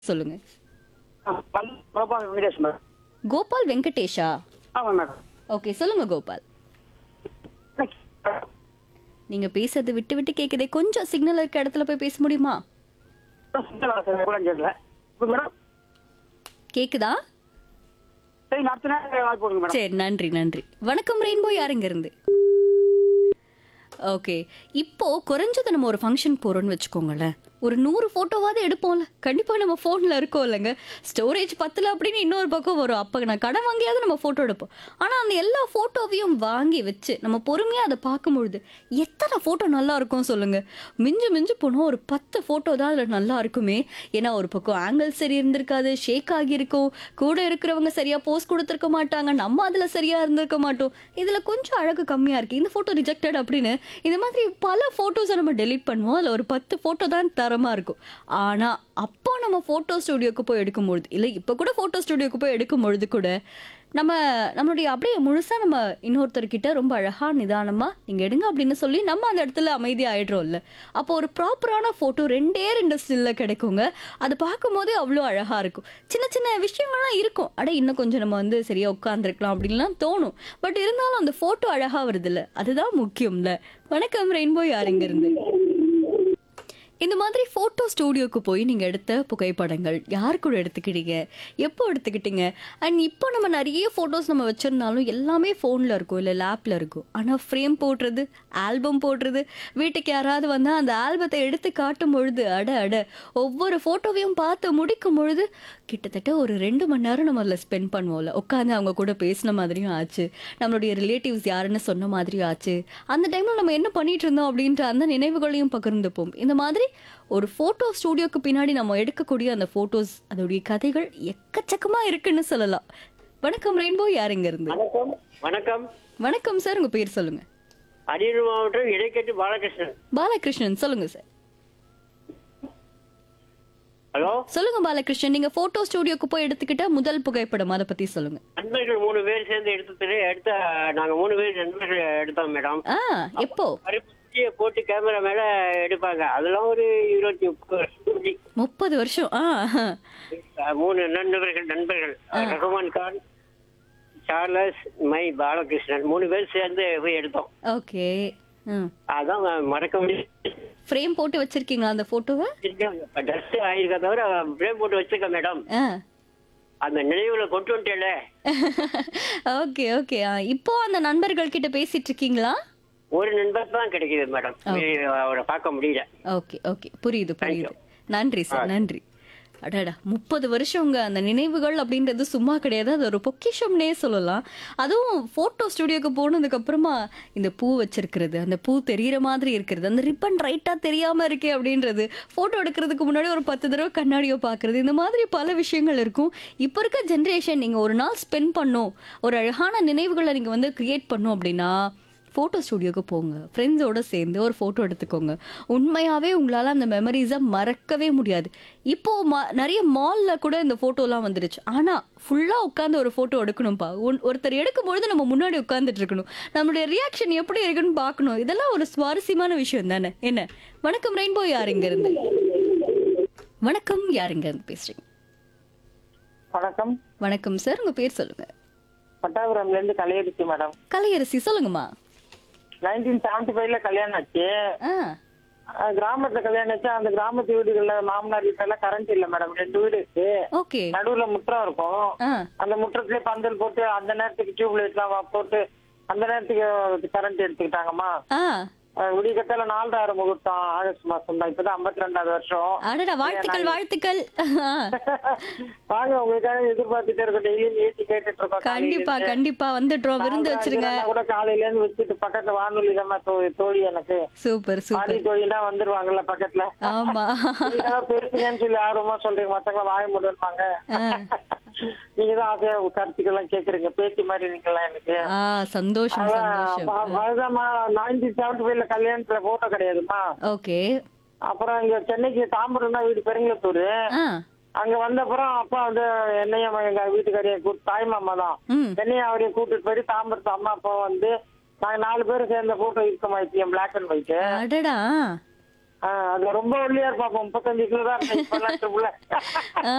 சொல்லுங்க ஆ, பல்- கோபால் வெங்கடேஷ் மேடம் கோபால் வெங்கடேஷா ஆமாம் மேடம் ஓகே சொல்லுங்க கோபால் நீங்க பேசுறது விட்டு விட்டு கேக்குதே கொஞ்சம் சிக்னல் இருக்க இடத்துல போய் பேச முடியுமா கூடஞ்சேரியில் இப்போ மேடம் கேக்குதா சரி அடுத்த நேரம் வாய்ப்பு கொடுங்க மேடம் சரி நன்றி நன்றி வணக்கம் ரெயின்போ யாருங்க இருந்து ஓகே இப்போ குறைஞ்சது நம்ம ஒரு ஃபங்க்ஷன் போறோம்னு வச்சுக்கோங்களேன் ஒரு நூறு போட்டோவாவது எடுப்போம்ல கண்டிப்பா நம்ம போன்ல இருக்கோம் இல்லைங்க ஸ்டோரேஜ் பத்தல அப்படின்னு இன்னொரு பக்கம் வரும் அப்ப நான் கடன் வாங்கியாவது நம்ம போட்டோ எடுப்போம் ஆனா அந்த எல்லா போட்டோவையும் வாங்கி வச்சு நம்ம பொறுமையா அதை பார்க்கும் பொழுது எத்தனை போட்டோ நல்லா இருக்கும் சொல்லுங்க மிஞ்சு மிஞ்சு போனோம் ஒரு பத்து போட்டோ தான் அதுல நல்லா இருக்குமே ஏன்னா ஒரு பக்கம் ஆங்கிள் சரி இருந்திருக்காது ஷேக் ஆகியிருக்கும் கூட இருக்கிறவங்க சரியா போஸ் கொடுத்துருக்க மாட்டாங்க நம்ம அதுல சரியா இருந்திருக்க மாட்டோம் இதுல கொஞ்சம் அழகு கம்மியா இருக்கு இந்த போட்டோ ரிஜெக்டட் அப்படின்னு இந்த மாதிரி பல போட்டோஸை நம்ம டெலீட் பண்ணுவோம் அதுல ஒரு பத்து போட்டோ தான் தரமா இருக்கும் ஆனா அப்போ நம்ம போட்டோ ஸ்டுடியோக்கு போய் எடுக்கும் பொழுது இல்ல இப்ப கூட போட்டோ ஸ்டுடியோக்கு போய் எடுக்கும் பொழுது கூட நம்ம நம்மளுடைய அப்படியே முழுசா நம்ம இன்னொருத்தர்கிட்ட ரொம்ப அழகா நிதானமா நீங்க எடுங்க அப்படின்னு சொல்லி நம்ம அந்த இடத்துல அமைதி ஆயிடுறோம்ல அப்போ ஒரு ப்ராப்பரான போட்டோ ரெண்டே ரெண்டு ஸ்டில்ல கிடைக்குங்க அதை பார்க்கும் போதே அவ்வளோ அழகா இருக்கும் சின்ன சின்ன விஷயங்கள்லாம் இருக்கும் அட இன்னும் கொஞ்சம் நம்ம வந்து சரியா உட்காந்துருக்கலாம் அப்படின்லாம் தோணும் பட் இருந்தாலும் அந்த போட்டோ அழகா வருதுல்ல அதுதான் முக்கியம்ல வணக்கம் ரெயின்போ யாருங்க இருந்து இந்த மாதிரி ஃபோட்டோ ஸ்டூடியோக்கு போய் நீங்கள் எடுத்த புகைப்படங்கள் யார் கூட எடுத்துக்கிட்டீங்க எப்போ எடுத்துக்கிட்டீங்க அண்ட் இப்போ நம்ம நிறைய ஃபோட்டோஸ் நம்ம வச்சுருந்தாலும் எல்லாமே ஃபோனில் இருக்கும் இல்லை லேப்பில் இருக்கும் ஆனால் ஃப்ரேம் போடுறது ஆல்பம் போடுறது வீட்டுக்கு யாராவது வந்தால் அந்த ஆல்பத்தை எடுத்து காட்டும் பொழுது அட அட ஒவ்வொரு ஃபோட்டோவையும் பார்த்து முடிக்கும் பொழுது கிட்டத்தட்ட ஒரு ரெண்டு மணி நேரம் நம்ம அதில் ஸ்பெண்ட் பண்ணுவோம்ல உட்காந்து அவங்க கூட பேசின மாதிரியும் ஆச்சு நம்மளுடைய ரிலேட்டிவ்ஸ் யாருன்னு சொன்ன மாதிரியும் ஆச்சு அந்த டைமில் நம்ம என்ன பண்ணிட்டு இருந்தோம் அப்படின்ற அந்த நினைவுகளையும் பகிர்ந்துப்போம் இந்த மாதிரி ஒரு ஃபோட்டோ ஸ்டூடியோக்கு பின்னாடி நம்ம எடுக்கக்கூடிய அந்த ஃபோட்டோஸ் அதோடைய கதைகள் எக்கச்சக்கமாக இருக்குன்னு சொல்லலாம் வணக்கம் ரெயின்போ யாருங்க இருந்து வணக்கம் வணக்கம் வணக்கம் சார் உங்கள் பேர் சொல்லுங்க அரியலூர் மாவட்டம் இடைக்கட்டு பாலகிருஷ்ணன் பாலகிருஷ்ணன் சொல்லுங்க சார் ஹலோ சொல்லுங்க பாலகிருஷ்ணன் நீங்க போட்டோ ஸ்டூடியோக்கு போய் எடுத்துக்கிட்ட முதல் புகைப்படம் அதை பத்தி சொல்லுங்க நண்பர்கள் மூணு பேர் சேர்ந்து எடுத்து எடுத்த நாங்க மூணு பேர் நண்பர்கள் எடுத்தோம் மேடம் ஆ எப்போ கருப்பு போட்டு கேமரா மேல எடுப்பாங்க அதெல்லாம் ஒரு இருபத்தி முப்பது வருஷம் முந்தி. முப்பது வருஷம் ஆ அஹ் மூணு நண்பர்கள் நண்பர்கள் ரகுமான் கான் சார்லஸ் மை பாலகிருஷ்ணன் மூணு பேர் சேர்ந்து போய் எடுத்தோம் ஓகே ம் அதான் மறக்க முடியாது ஃப்ரேம் போட்டு வச்சிருக்கீங்களா அந்த போட்டோவை டஸ்ட் ஆயிருக்க தவிர பிரேம் போட்டு வச்சிருக்கேன் மேடம் ஆ அந்த நினைவுல கொண்டு வந்துட்டேல ஓகே ஓகே இப்போ அந்த நண்பர்கள் கிட்ட பேசிட்டு இருக்கீங்களா ஒரு நண்பர் தான் கிடைக்குது மேடம் அவரை பார்க்க முடியல ஓகே ஓகே புரியுது புரியுது நன்றி சார் நன்றி அடடா முப்பது வருஷங்க அந்த நினைவுகள் அப்படின்றது சும்மா கிடையாது அது ஒரு பொக்கிஷம்னே சொல்லலாம் அதுவும் ஃபோட்டோ ஸ்டுடியோக்கு போனதுக்கு அப்புறமா இந்த பூ வச்சிருக்கிறது அந்த பூ தெரியற மாதிரி இருக்கிறது அந்த ரிப்பன் ரைட்டா தெரியாம இருக்கே அப்படின்றது ஃபோட்டோ எடுக்கிறதுக்கு முன்னாடி ஒரு பத்து தடவை கண்ணாடியோ பார்க்கறது இந்த மாதிரி பல விஷயங்கள் இருக்கும் இப்போ இருக்க ஜென்ரேஷன் நீங்க ஒரு நாள் ஸ்பெண்ட் பண்ணும் ஒரு அழகான நினைவுகளை நீங்க வந்து கிரியேட் பண்ணும் அப்படின்னா ஃபோட்டோ ஸ்டுடியோக்கு போங்க ஃப்ரெண்ட்ஸோட சேர்ந்து ஒரு ஃபோட்டோ எடுத்துக்கோங்க உண்மையாகவே உங்களால் அந்த மெமரிஸை மறக்கவே முடியாது இப்போ ம நிறைய மாலில் கூட இந்த ஃபோட்டோலாம் வந்துடுச்சு ஆனால் ஃபுல்லாக உட்காந்து ஒரு ஃபோட்டோ எடுக்கணும்ப்பா ஒன் ஒருத்தர் எடுக்கும்பொழுது நம்ம முன்னாடி உட்காந்துட்டு இருக்கணும் நம்மளுடைய ரியாக்ஷன் எப்படி இருக்குன்னு பார்க்கணும் இதெல்லாம் ஒரு சுவாரஸ்யமான விஷயம் தானே என்ன வணக்கம் ரெயின்போ யார் இங்க இருந்து வணக்கம் யார் இங்க இருந்து பேசுறீங்க வணக்கம் வணக்கம் சார் உங்க பேர் சொல்லுங்க பட்டாபுரம்ல இருந்து கலையரிசி மேடம் கலையரசி சொல்லுங்கம்மா நைன்டீன் செவன்டி ஃபைவ்ல கல்யாணம் ஆச்சு ஆ அஹ் கிராமத்துல கல்யாணம் ஆச்சு அந்த கிராமத்து வீடுகள்ல மாமனார் வீட்டுல கரண்ட் இல்ல மேடம் ரெண்டு வீடு இருக்கு ஓகே நடுவுல முற்றம் இருக்கும் ஆ அந்த முற்றத்திலே பந்தல் போட்டு அந்த நேரத்துக்கு டியூப் லைட்லாம் போட்டு அந்த நேரத்துக்கு கரண்ட் எடுத்துக்கிட்டாங்கம்மா ஆ அஹ் விடியக்கத்தால நாலாயிரம் முகூர்த்தம் ஆகஸ்ட் மாசம் தான் இப்பதான் ஐம்பத்தி ரெண்டாவது வருஷம் அடடா வாழ்த்துக்கள் வாழ்த்துக்கள் வாங்க உங்களுக்காக எதிர்பார்த்துட்டே இருக்கோம் டெய்லியும் ஏற்றி கேட்டுட்டு இருக்கோம் கண்டிப்பா கண்டிப்பா வந்துடுறோம் விருந்து வச்சிருங்க நான் கூட காலையில இருந்து வச்சுட்டு பக்கத்துல வானொலி தான் தோழி எனக்கு சூப்பர் சூப்பர் ஆடி தோழினா வந்துருவாங்கல்ல பக்கத்துல ஆமா நீங்க தான் பேசுங்கன்னு சொல்லி ஆர்வமா சொல்றீங்க மத்தவங்க வாய முடிவாங்க நீங்க தான் ஆசையா கருத்துக்கெல்லாம் கேக்குறீங்க பேச்சு மாதிரி நீங்களாம் எனக்கு ஆ சந்தோஷம் சந்தோஷம் அதுதான்மா நைன்டீன் செவன்டி ஃபைவ்ல கல்யாணத்துல போட்டோ கிடையாதுமா ஓகே அப்புறம் இங்க சென்னைக்கு தாம்பரம் தான் வீடு பெருங்கத்தூர் ஆ அங்க வந்த அப்புறம் அப்பா வந்து என்னையும் எங்க வீட்டுக்காரிய கூட்டு தாய் மாமா தான் ம் என்னையும் அவரையும் கூட்டிட்டு போய் தாம்பரத்து அம்மா அப்பா வந்து நாங்க நாலு பேரும் சேர்ந்த போட்டோ இருக்கோமா இப்பயும் பிளாக் அண்ட் ஒயிட் அடடா அது ரொம்ப ஒல்லியா இருப்பாப்பா முப்பத்தஞ்சு கிலோ தான் இருப்பேன் இப்பெல்லாம் ட்ரிபிள் ஆ